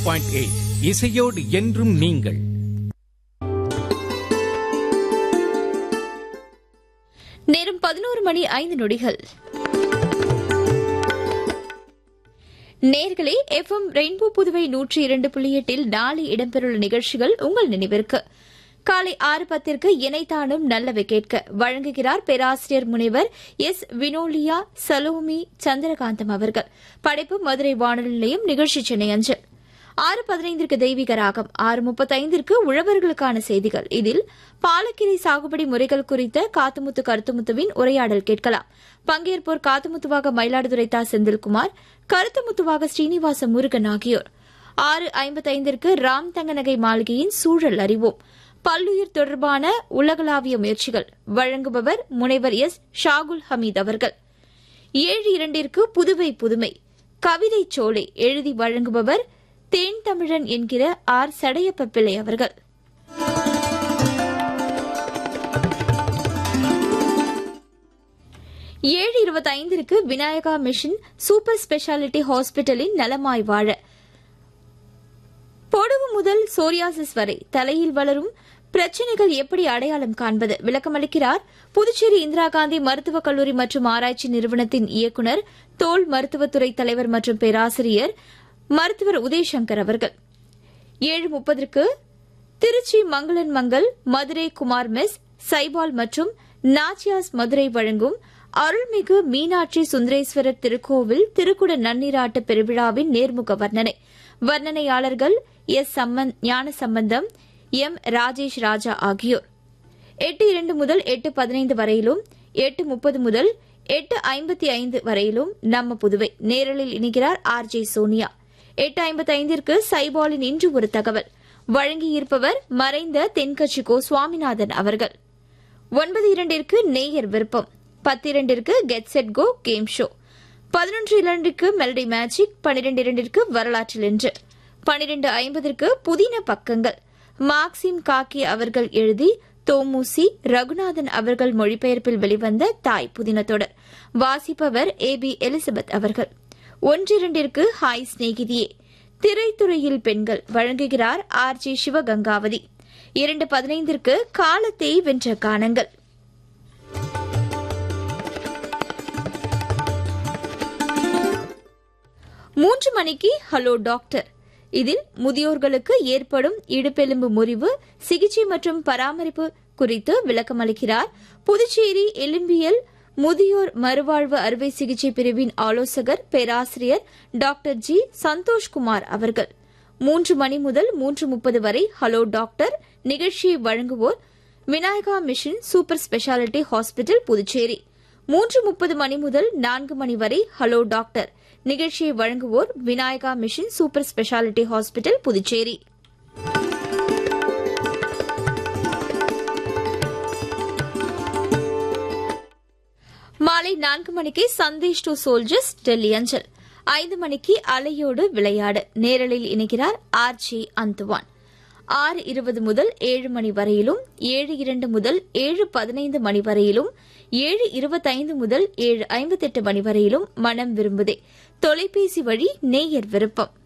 point eight இசையோடு என்றும் நீங்கள் நேரம் பதினோரு மணி ஐந்து நொடிகள் நேர்களே எஃப்எம் ரெயின்போ புதுவை நூற்றி இரண்டு புள்ளி எட்டில் நாளை இடம்பெறவுள்ள நிகழ்ச்சிகள் உங்கள் நினைவிற்கு காலை ஆறு பத்திற்கு இணைத்தானும் நல்லவை கேட்க வழங்குகிறார் பேராசிரியர் முனைவர் எஸ் வினோலியா சலோமி சந்திரகாந்தம் அவர்கள் படைப்பு மதுரை வானொலி நிலையம் நிகழ்ச்சி சென்னை அஞ்சல் ஆறு பதினைந்திற்கு தெய்வீக ராகம் ஆறு முப்பத்தைந்திற்கு உழவர்களுக்கான செய்திகள் இதில் பாலக்கீரை சாகுபடி முறைகள் குறித்த காத்துமுத்து கருத்துமுத்துவின் உரையாடல் கேட்கலாம் பங்கேற்போர் காத்துமுத்துவாக மயிலாடுதுறை தா செந்தில்குமார் கருத்துமுத்துவாக ஸ்ரீனிவாச முருகன் ஆகியோர் ஆறு ஐம்பத்தைந்திற்கு ராம் தங்கநகை மாளிகையின் சூழல் அறிவோம் பல்லுயிர் தொடர்பான உலகளாவிய முயற்சிகள் வழங்குபவர் முனைவர் எஸ் ஷாகுல் ஹமீத் அவர்கள் ஏழு இரண்டிற்கு புதுவை புதுமை கவிதை சோலை எழுதி வழங்குபவர் தேன் தமிழன் என்கிற ஆர் சடையப்ப பிள்ளை அவர்கள் ஏழு இருபத்தைந்திற்கு விநாயகா மிஷன் சூப்பர் ஸ்பெஷாலிட்டி ஹாஸ்பிட்டலின் நலமாய் வாழ பொடுகு முதல் சோரியாசிஸ் வரை தலையில் வளரும் பிரச்சனைகள் எப்படி அடையாளம் காண்பது விளக்கமளிக்கிறார் புதுச்சேரி இந்திரா காந்தி மருத்துவக் கல்லூரி மற்றும் ஆராய்ச்சி நிறுவனத்தின் இயக்குநர் தோல் மருத்துவத்துறை தலைவர் மற்றும் பேராசிரியர் மருத்துவர் உதயசங்கர் அவர்கள் ஏழு முப்பதற்கு திருச்சி மங்களன் மங்கல் மதுரை குமார் மெஸ் சைபால் மற்றும் நாச்சியாஸ் மதுரை வழங்கும் அருள்மிகு மீனாட்சி சுந்தரேஸ்வரர் திருக்கோவில் திருக்குட நன்னீராட்டு பெருவிழாவின் நேர்முக வர்ணனை வர்ணனையாளர்கள் எஸ் சம்மந்த் ஞான சம்பந்தம் எம் ராஜேஷ் ராஜா ஆகியோர் எட்டு இரண்டு முதல் எட்டு பதினைந்து வரையிலும் எட்டு முப்பது முதல் எட்டு ஐம்பத்தி ஐந்து வரையிலும் நம்ம புதுவை நேரலில் இணைகிறார் ஆர் ஜே சோனியா எட்டு ஐம்பத்தி ஐந்திற்கு சைபாலின் இன்று ஒரு தகவல் வழங்கியிருப்பவர் மறைந்த தென்கட்சி கோ சுவாமிநாதன் அவர்கள் ஒன்பது இரண்டிற்கு நேயர் விருப்பம் பத்து இரண்டிற்கு get set go game show பதினொன்று இரண்டிற்கு மெலடி மேஜிக் பன்னிரண்டு இரண்டிற்கு வரலாற்றில் என்று பன்னிரண்டு ஐம்பதற்கு புதின பக்கங்கள் மார்க்சிம் காக்கி அவர்கள் எழுதி தோமுசி ரகுநாதன் அவர்கள் மொழிபெயர்ப்பில் வெளிவந்த தாய் புதின தொடர் வாசிப்பவர் ஏ பி எலிசபெத் அவர்கள் ஒன்றிரண்டிற்கு ஹாய் சிநேகிதியே திரைத்துறையில் பெண்கள் வழங்குகிறார் ஆர் ஜி சிவகங்காவதி இரண்டு பதினைந்திற்கு காலத்தை வென்ற கானங்கள் மூன்று மணிக்கு ஹலோ டாக்டர் இதில் முதியோர்களுக்கு ஏற்படும் இடுப்பெலும்பு முறிவு சிகிச்சை மற்றும் பராமரிப்பு குறித்து விளக்கமளிக்கிறார் புதுச்சேரி எலும்பியல் முதியோர் மறுவாழ்வு அறுவை சிகிச்சை பிரிவின் ஆலோசகர் பேராசிரியர் டாக்டர் ஜி சந்தோஷ்குமார் அவர்கள் மூன்று மணி முதல் மூன்று முப்பது வரை ஹலோ டாக்டர் நிகழ்ச்சியை வழங்குவோர் Vinayaka mission super speciality hospital Puducherry மூன்று முப்பது மணி முதல் நான்கு மணி வரை ஹலோ டாக்டர் நிகழ்ச்சியை வழங்குவோர் Vinayaka mission super speciality hospital Puducherry மாலை நான்கு மணிக்கு சந்தேஷ் டு சோல்ஜர்ஸ் டெல்லி அஞ்சல் ஐந்து மணிக்கு அலையோடு விளையாடு நேரலில் இணைகிறார் ஆர் ஜே அந்துவான் ஆறு இருபது முதல் ஏழு மணி வரையிலும் ஏழு இரண்டு முதல் ஏழு பதினைந்து மணி வரையிலும் ஏழு இருபத்தைந்து முதல் ஏழு ஐம்பத்தெட்டு மணி வரையிலும் மனம் விரும்புதே தொலைபேசி வழி நேயர் விருப்பம்